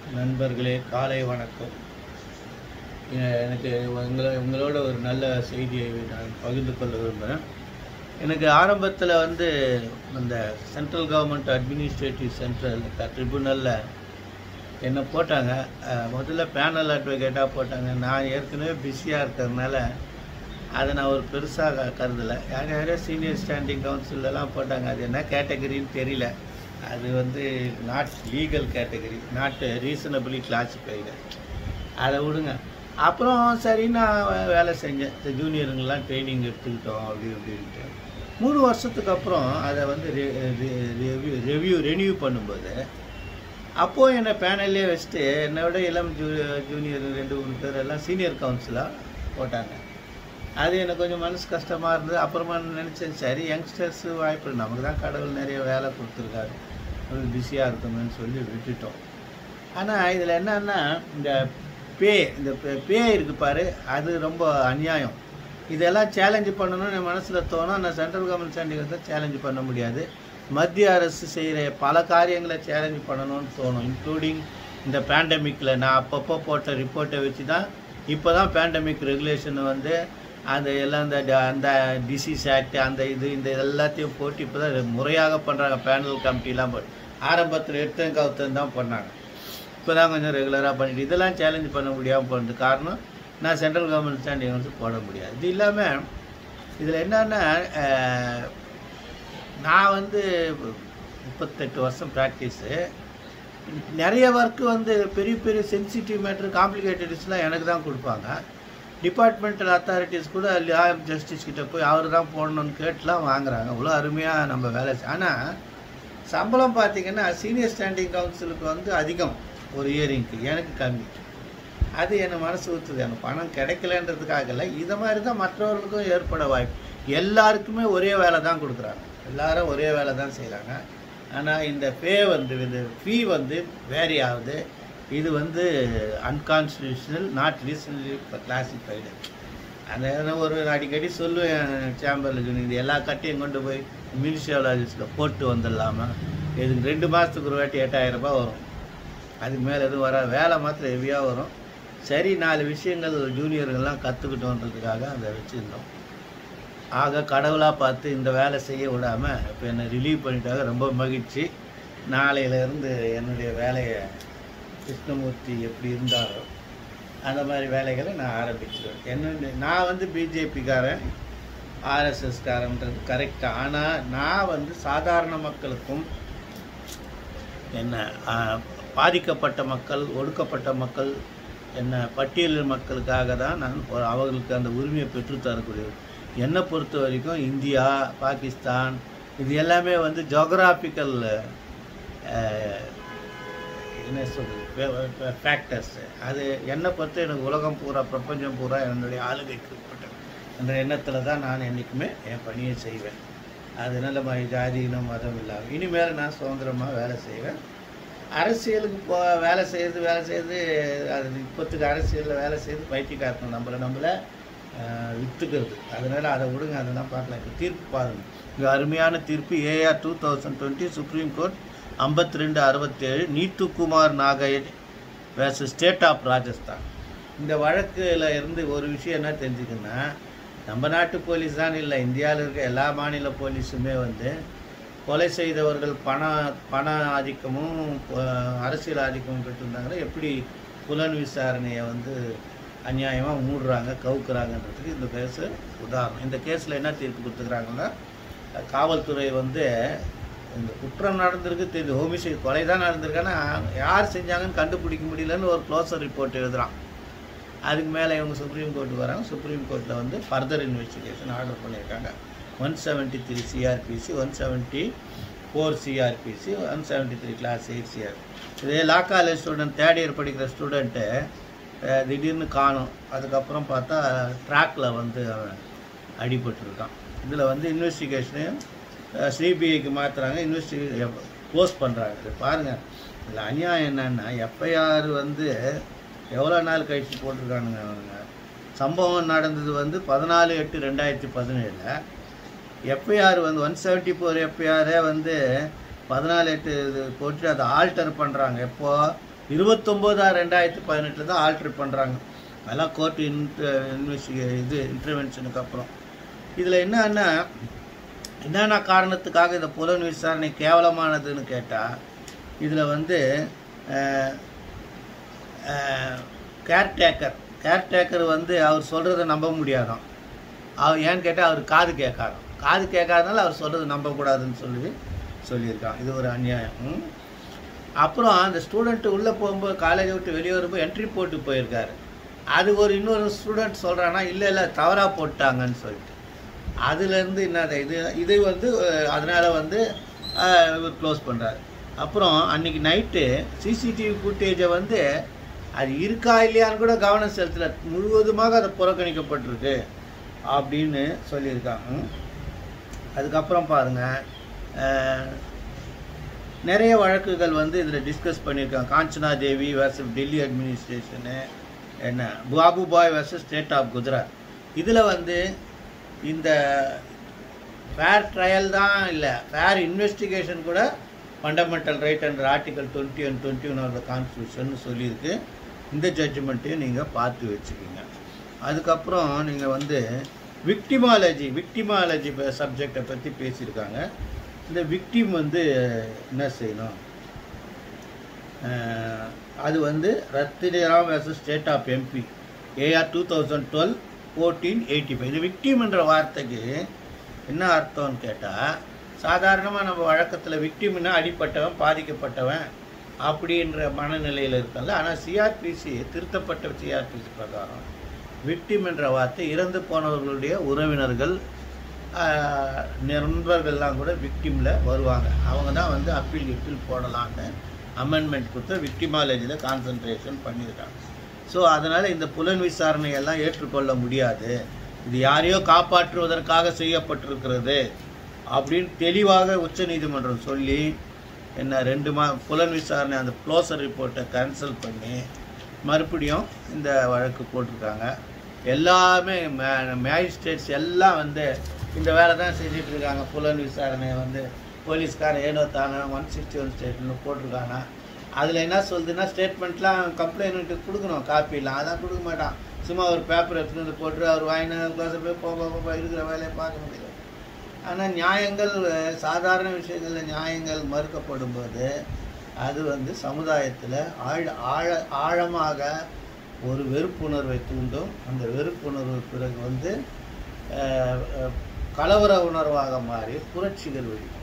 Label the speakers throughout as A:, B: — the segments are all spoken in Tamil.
A: நண்பர்களே காலை வணக்கம் எ- எனக்கு உங்களை உங்களோட ஒரு நல்ல செய்தியை நான் பகிர்ந்து கொள்ள விரும்புகிறேன் எனக்கு ஆரம்பத்தில் வந்து இந்த சென்ட்ரல் கவர்மெண்ட் அட்மினிஸ்ட்ரேட்டிவ் சென்ட்ரல் ட்ரிபுனலில் என்னை போட்டாங்க அஹ், முதல்ல பேனல் அட்வொகேட்டாக போட்டாங்க நான் ஏற்கனவே பிஸியாக இருக்கிறதுனால அதை நான் ஒரு பெருசாக கருதலை யார் யாரோ சீனியர் ஸ்டாண்டிங் கவுன்சிலெலாம் போட்டாங்க அது என்ன கேட்டகரின்னு தெரியல அது வந்து not legal category not reasonably classified அதை விடுங்க அப்புறம் சரி நான் வே- வேலை செஞ்சேன் இந்த ஜூனியருங்கெல்லாம் ட்ரைனிங் எடுத்துக்கிட்டோம் அப்படி இப்படின்ட்டு மூணு வருஷத்துக்கு அப்புறம் அதை வந்து ரெவ்யூ ரெவ்யூ ரெனியூ பண்ணும்போது அப்போது என்னை பேனல்லே வச்சுட்டு என்னை விட இளம் ஜூ ஜூனியர் ரெண்டு மூணு பேர் எல்லாம் சீனியர் கவுன்சிலாக போட்டாங்க அது எனக்கு கொஞ்சம் மனசு கஷ்டமாக இருந்தது அப்புறமா நினச்சேன் சரி யங்ஸ்டர்ஸு வாய்ப்பு இல்லை. நமக்கு தான் கடவுள் நிறைய வேலை கொடுத்துருக்காரு பிஸியாக இருக்குமேன்னு சொல்லி விட்டுட்டோம் ஆனால் இதில் என்னன்னா இந்த பே இந்த பே இருக்கு பாரு அது ரொம்ப அநியாயம் இதெல்லாம் சேலஞ்சு பண்ணணும்னு என் மனசில் தோணும் ஆனால் சென்ட்ரல் கவர்மெண்ட் ஸ்டாண்டிங்கை சேலஞ்சு பண்ண முடியாது மத்திய அரசு செய்கிற பல காரியங்களை சேலஞ்சு பண்ணணும்னு தோணும் இன்க்ளூடிங் இந்த பேண்டமிக்கில் நான் அப்பப்போ போட்ட ரிப்போர்ட்டை வச்சு தான் இப்போ தான் பேண்டமிக் ரெகுலேஷன் வந்து அந்த எல்லாம் இந்த ட- அந்த டிசீஸ் ஆக்ட் அந்த இது இந்த எல்லாத்தையும் போட்டு இப்போ தான் முறையாக பண்ணுறாங்க பேனல் கமிட்டிலாம் போட்டு ஆரம்பத்தில் எடுத்தேன் கவுத்தன் தான் பண்ணாங்க இப்போ தான் கொஞ்சம் ரெகுலராக பண்ணிட்டு இதெல்லாம் சேலஞ்ச் பண்ண முடியாமல் போனது காரணம் நான் சென்ட்ரல் கவர்மெண்ட் ஸ்டாண்டிங் வந்து போட முடியாது இது இல்லாமல் இதில் என்னன்னா அஹ், நான் வந்து முப்பத்தெட்டு வருஷம் ப்ராக்டிஸு நிறைய ஒர்க்கு வந்து பெரிய பெரிய சென்சிட்டிவ் மேட்ரு காம்ப்ளிகேட்டட்ஸ்லாம் எனக்கு தான் கொடுப்பாங்க டிபார்ட்மெண்டல் அத்தாரிட்டிஸ் கூட லா ஜஸ்டிஸ் கிட்ட போய் அவர் தான் போடணும்னு கேட்டுலாம் வாங்குறாங்க அவ்வளோ அருமையாக நம்ம வேலை ஆனால் சம்பளம் பார்த்தீங்கன்னா சீனியர் ஸ்டாண்டிங் கவுன்சிலுக்கு வந்து அதிகம் ஒரு இயரிங்க்கு எனக்கு கம்மி அது என்ன மனசு ஊற்றுது எனக்கு பணம் கிடைக்கலன்றதுக்காக இல்லை இதை மாதிரி தான் மற்றவர்களுக்கும் ஏற்பட வாய்ப்பு எல்லாருக்குமே ஒரே வேலை தான் கொடுக்குறாங்க எல்லாரும் ஒரே வேலை தான் செய்கிறாங்க ஆனால் இந்த பே வந்து இந்த ஃபீ வந்து வேரி ஆகுது இது வந்து அன்கான்ஸ்டியூஷனல் நாட் ரீசனலி கிளாசிஃபைடு அந்த நான் ஒரு அடிக்கடி சொல்லுவேன் சேம்பரில் இது எல்லா கட்டையும் கொண்டு போய் மினிஸ்ட்ரியாலஜிஸ்ட்டில் போட்டு வந்துடலாமா இதுக்கு ரெண்டு மாதத்துக்கு ஒரு வாட்டி எட்டாயிரம் ரூபாய் வரும் அதுக்கு மேலே எதுவும் வர வேலை மாத்திரம் ஹெவியாக வரும் சரி நாலு விஷயங்கள் ஜூனியர்கள்லாம் கற்றுக்கிட்டோன்றதுக்காக அதை வச்சுருந்தோம் ஆக கடவுளாக பார்த்து இந்த வேலை செய்ய விடாமல் இப்போ என்னை ரிலீவ் பண்ணிட்டாங்க ரொம்ப மகிழ்ச்சி நாளையிலேருந்து என்னுடைய வேலையை கிருஷ்ணமூர்த்தி எப்படி இருந்தாரோ அந்த மாதிரி வேலைகளை நான் ஆரம்பிச்சிருவேன் என்ன நான் வந்து பிஜேபிக்காரன் ஆர்எஸ்எஸ்காரன்றது கரெக்டாக ஆனால் நான் வந்து சாதாரண மக்களுக்கும் என்ன ஆ, பாதிக்கப்பட்ட மக்கள் ஒடுக்கப்பட்ட மக்கள் என்ன பட்டியல் மக்களுக்காக தான் நான் ஒரு- அவர்களுக்கு அந்த உரிமையை பெற்றுத்தரக்கூடியது என்னை பொறுத்த வரைக்கும் இந்தியா பாகிஸ்தான் இது எல்லாமே வந்து ஜோக்ராஃபிக்கல் என்ன சொல்றது ஃபேக்டர்ஸ் அது என்னை பொறுத்து எனக்கு உலகம் பூரா பிரபஞ்சம் பூரா என்னுடைய ஆளுகைக்கு உட்பட்டது என்ற எண்ணத்தில் தான் நான் என்றைக்குமே என் பணியை செய்வேன் அதனால ம- ஜாதி இனம் மதம் இல்லாமல் இனிமேல் நான் சுதந்திரமாக வேலை செய்வேன் அரசியலுக்கு போ வேலை செய்யறது வேலை செய்யறது அது இப்போத்துக்கு அரசியலில் வேலை செய்யறது பைத்தியக்காரத்தனம் நம்மளை நம்மளை ஆஹ், வித்துக்கிறது அதனால் அதை விடுங்க அதெல்லாம் பார்க்கலாம் இப்போ தீர்ப்பு பாருங்கள் இது அருமையான தீர்ப்பு AR two thousand twenty supreme court ஐம்பத்தி ரெண்டு அறுபத்தேழு Neetukumar Nagaiah versus state of Rajasthan இந்த வழக்கில் இருந்து ஒரு விஷயம் என்ன தெரிஞ்சுக்குன்னா நம்ம நாட்டு போலீஸ் தான் இல்லை இந்தியாவில் இருக்க எல்லா மாநில போலீஸுமே வந்து கொலை செய்தவர்கள் பண பண ஆதிக்கமும் அஹ், அரசியல் ஆதிக்கமும் பெற்றிருந்தாங்கன்னா எப்படி புலன் விசாரணையை வந்து அநியாயமாக மூடுறாங்க கவுக்குறாங்கன்றதுக்கு இந்த கேஸு உதாரணம் இந்த கேஸில் என்ன தீர்ப்பு கொடுத்துக்கிறாங்கன்னா காவல்துறை வந்து இந்த குற்றம் நடந்திருக்கு தெரியுது ஹோமிசைட் கொலை தான் நடந்திருக்கான்னா யார் செஞ்சாங்கன்னு கண்டுபிடிக்க முடியலன்னு ஒரு க்ளோசர் ரிப்போர்ட் எழுதுறான் அதுக்கு மேலே இவங்க சுப்ரீம் கோர்ட்டுக்கு வராங்க சுப்ரீம் கோர்ட்டில் வந்து ஃபர்தர் இன்வெஸ்டிகேஷன் ஆர்டர் பண்ணியிருக்காங்க one seventy three CrPC one seventy four CrPC one seventy three clause eight CR இதே law college student third year படிக்கிற ஸ்டூடெண்ட்டு திடீர்னு காணும் அதுக்கப்புறம் பார்த்தா ட்ராக்ல வந்து அவன் அடிபட்டிருக்கான் இதில் வந்து இன்வெஸ்டிகேஷனையும் சிபிஐக்கு மாற்றுறாங்க இன்வெஸ்டிகே க்ளோஸ் பண்ணுறாங்க இது பாருங்கள் இதில் அநியாயம் என்னன்னா எஃப்ஐஆர் வந்து எவ்வளோ நாள் கழிச்சு போட்டிருக்கானுங்க அவனுங்க சம்பவம் நடந்தது வந்து பதினாலு எட்டு ரெண்டாயிரத்தி பதினேழில் எஃப்ஐஆர் வந்து ஒன் செவன்ட்டி ஃபோர் எஃப்ஐஆரே வந்து பதினாலு எட்டு இது போட்டு அதை ஆல்டர் பண்ணுறாங்க எப்போ இருபத்தொம்போதா ரெண்டாயிரத்தி பதினெட்டில் தான் ஆல்ட்ரு பண்ணுறாங்க அதெல்லாம் கோர்ட் இன்வெஸ்டிகே இது இன்டர்வென்ஷனுக்கு அப்புறம் இதில் என்னன்னா என்னென்ன காரணத்துக்காக இந்த புலன் விசாரணை கேவலமானதுன்னு கேட்டால் இதில் வந்து கேர்டேக்கர் கேர்டேக்கர் வந்து அவர் சொல்கிறத நம்ப முடியாதாம் அவர் ஏன்னு கேட்டால் அவர் காது கேட்காராம் காது கேட்காதனால அவர் சொல்கிறது நம்பக்கூடாதுன்னு சொல்லி சொல்லியிருக்கான் இது ஒரு அநியாயம் ம். அப்புறம் அந்த ஸ்டூடெண்ட்டு உள்ளே போகும்போது காலேஜை விட்டு வெளியே வரும்போது என்ட்ரி போட்டு போயிருக்காரு அது ஒரு இன்னொரு ஸ்டூடெண்ட் சொல்கிறான்னா இல்லை இல்லை தவறாக போட்டாங்கன்னு சொல்லிட்டு அதுலேருந்து என்னது இது இது வந்து அதனால் வந்து அஹ், இவர் க்ளோஸ் பண்ணுறாரு அப்புறம் அன்னைக்கு நைட்டு சிசிடிவி ஃபுட்டேஜை வந்து அது இருக்கா இல்லையான்னு கூட கவனம் செலுத்தல முழுவதுமாக அது புறக்கணிக்கப்பட்டிருக்கு அப்படின்னு சொல்லியிருக்காங்க ம். அதுக்கப்புறம் பாருங்கள் நிறைய வழக்குகள் வந்து இதில் டிஸ்கஸ் பண்ணியிருக்காங்க காஞ்சனா தேவி வர்சஸ் டெல்லி அட்மினிஸ்ட்ரேஷனு என்ன Babu Bhai versus state of Gujarat இதில் வந்து இந்த ஃபேர் ட்ரையல் தான் இல்லை ஃபேர் இன்வெஸ்டிகேஷன் கூட fundamental right and article twenty and twenty one of the constitution சொல்லியிருக்கு இந்த ஜட்ஜ்மெண்ட்டையும் நீங்கள் பார்த்து வச்சுக்கிங்க அதுக்கப்புறம் நீங்கள் வந்து விக்டிமாலஜி விக்டிமாலஜி சப்ஜெக்டை பற்றி பேசியிருக்காங்க இந்த விக்டிம் வந்து என்ன செய்யணும் அஹ், அது வந்து Ratniram versus state of MP AR two thousand twelve fourteen eighty five இது விக்டிம்ன்ற வார்த்தைக்கு என்ன அர்த்தம்னு கேட்டால் சாதாரணமாக நம்ம வழக்கத்தில் விக்டிம்னா அடிப்பட்டவன் பாதிக்கப்பட்டவன் அப்படின்ற மனநிலையில் இருக்கல ஆனால் சிஆர்பிசி திருத்தப்பட்ட சிஆர்பிசி பிரகாரம் விக்டிம் என்ற வார்த்தை இறந்து போனவர்களுடைய உறவினர்கள் ஆஹ், நண்பர்கள்லாம் கூட விக்டிமில் வருவாங்க அவங்க தான் வந்து அப்பீல் இப்பீல் போடலான்னு அமெண்ட்மெண்ட் கொடுத்து விக்டிமாலஜியில் கான்சன்ட்ரேஷன் பண்ணியிருக்காங்க ஸோ அதனால் இந்த புலன் விசாரணையெல்லாம் ஏற்றுக்கொள்ள முடியாது இது யாரையோ காப்பாற்றுவதற்காக செய்யப்பட்டிருக்கிறது அப்படின்னு தெளிவாக உச்சநீதிமன்றம் சொல்லி என்ன ரெண்டு மா புலன் விசாரணை அந்த க்ளோசர் ரிப்போர்ட்டை கேன்சல் பண்ணி மறுபடியும் இந்த வழக்கு போட்டிருக்காங்க எல்லாமே மேஜிஸ்ட்ரேட்ஸ் எல்லாம் வந்து இந்த வேலை தான் செஞ்சுட்டு இருக்காங்க புலன் விசாரணையை வந்து போலீஸ்காரன் ஏனோ தானே ஒன் சிக்ஸ்டி ஒன் ஸ்டேட்மெண்ட் போட்டிருக்காங்க அதில் என்ன சொல்லுதுன்னா ஸ்டேட்மெண்ட்லாம் கம்ப்ளைண்ட்டு கொடுக்கணும் காப்பிலாம் அதான் கொடுக்க மாட்டான் சும்மா ஒரு பேப்பர் எடுத்துட்டு வந்து போட்டு அவர் வாங்கின கிளாஸில் போய் போ போ, போ, போ, இருக்கிற வேலையை பார்க்க முடியல ஆனால் நியாயங்கள் அஹ், சாதாரண விஷயங்களில் நியாயங்கள் மறுக்கப்படும் போது அது வந்து சமுதாயத்தில் ஆழ ஆழ ஆழமாக ஒரு வெறுப்புணர்வை தூண்டும் அந்த வெறுப்புணர்வு பிறகு வந்து அஹ், அஹ், கலவர உணர்வாக மாறி புரட்சிகள் வெடிக்கும்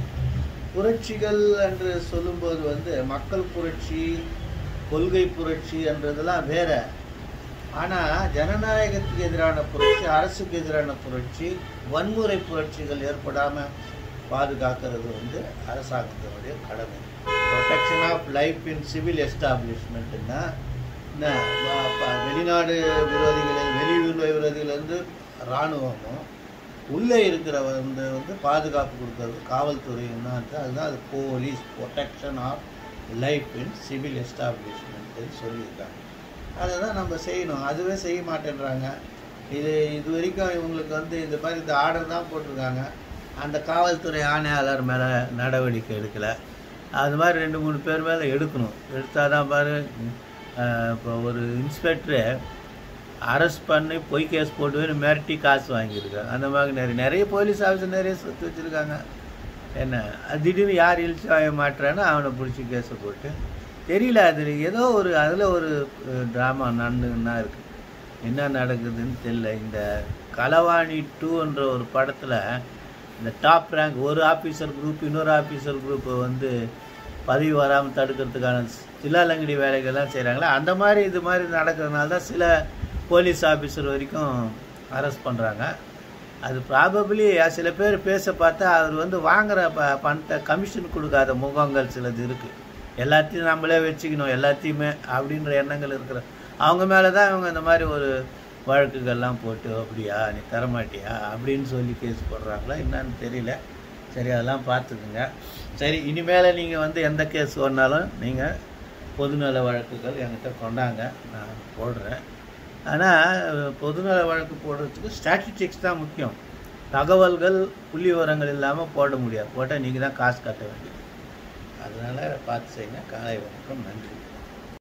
A: புரட்சிகள் என்று சொல்லும்போது வந்து மக்கள் புரட்சி கொள்கை புரட்சி என்றதெல்லாம் வேற ஆனால் ஜனநாயகத்துக்கு எதிரான புரட்சி அரசுக்கு எதிரான புரட்சி வன்முறை புரட்சிகள் ஏற்படாமல் பாதுகாக்கிறது வந்து அரசாங்கத்தினுடைய கடமை protection of life in civil எஸ்டாப்ளிஷ்மெண்ட்னா என்ன ப- ப- வெளிநாடு விரோதிகள் வெளி விரோதிகளிலிருந்து இராணுவமும் உள்ளே இருக்கிற வந்து வந்து பாதுகாப்பு கொடுக்கறது காவல்துறையும் தான் இருக்கு. அதுதான் அது police protection of life in civil எஸ்டாப்ளிஷ்மெண்ட்னு சொல்லியிருக்காங்க அதை தான் நம்ம செய்யணும் அதுவே செய்ய மாட்டேன்றாங்க இது இது வரைக்கும் இவங்களுக்கு வந்து இந்த மாதிரி இந்த ஆர்டர் தான் போட்டிருக்காங்க அந்த காவல்துறை ஆணையாளர் மேலே நடவடிக்கை எடுக்கலை அது மாதிரி ரெண்டு மூணு பேர் மேலே எடுக்கணும் எடுத்தால் தான் பாரு அஹ், இப்போ ஒரு இன்ஸ்பெக்டரு அரெஸ்ட் பண்ணி பொய் கேஸ் போட்டு மிரட்டி காசு வாங்கியிருக்காங்க அந்த மாதிரி நிறைய நிறைய போலீஸ் ஆஃபீஸர் நிறைய சொத்து வச்சுருக்காங்க என்ன அது திடீர்னு யார் இழிச்சு வாங்க மாட்டுறான்னு அவனை பிடிச்சி கேஸை போட்டு தெரியல அது ஏதோ ஒரு அதில் ஒரு ட்ராமா நடந்துன்னா இருக்குது என்ன நடக்குதுன்னு தெரியல இந்த களவாணி டூன்ற ஒரு படத்தில் இந்த டாப் ரேங்க் ஒரு ஆஃபீஸர் குரூப் இன்னொரு ஆஃபீஸர் குரூப்பை வந்து பதவி வராமல் தடுக்கிறதுக்கான சிலாலங்கடி வேலைகள்லாம் செய்கிறாங்களே அந்த மாதிரி இது மாதிரி நடக்கிறதுனால தான் சில போலீஸ் ஆஃபீஸர் வரைக்கும் அரெஸ்ட் பண்ணுறாங்க அது ப்ராபபிளி சில பேர் பேச பார்த்தா அவர் வந்து வாங்குற ப பணத்தை கமிஷன் கொடுக்காத முகங்கள் சிலது இருக்குது எல்லாத்தையும் நம்மளே வச்சுக்கணும் எல்லாத்தையுமே அப்படின்ற எண்ணங்கள் இருக்கிற அவங்க மேலே தான் இவங்க இந்த மாதிரி ஒரு வழக்குகள்லாம் போட்டு அப்படியா நீ தரமாட்டியா அப்படின்னு சொல்லி கேஸ் போடுறாங்களா என்னன்னு தெரியல சரி அதெல்லாம் பார்த்துக்குங்க சரி இனிமேல் நீங்கள் வந்து எந்த கேஸ் சொன்னாலும் நீங்கள் பொதுநல வழக்குகள் என்கிட்ட கொண்டாங்க நான் போடுறேன் ஆனால் பொதுநல வழக்கு போடுறதுக்கு ஸ்டாட்டிஸ்டிக்ஸ் தான் முக்கியம் தகவல்கள் புள்ளி விவரங்கள் இல்லாமல் போட முடியாது போட்டால் நீங்கள் தான் காசு கட்ட வேண்டியது அதனால் பார்த்து செய்யுங்க காலை வணக்கம் நன்றி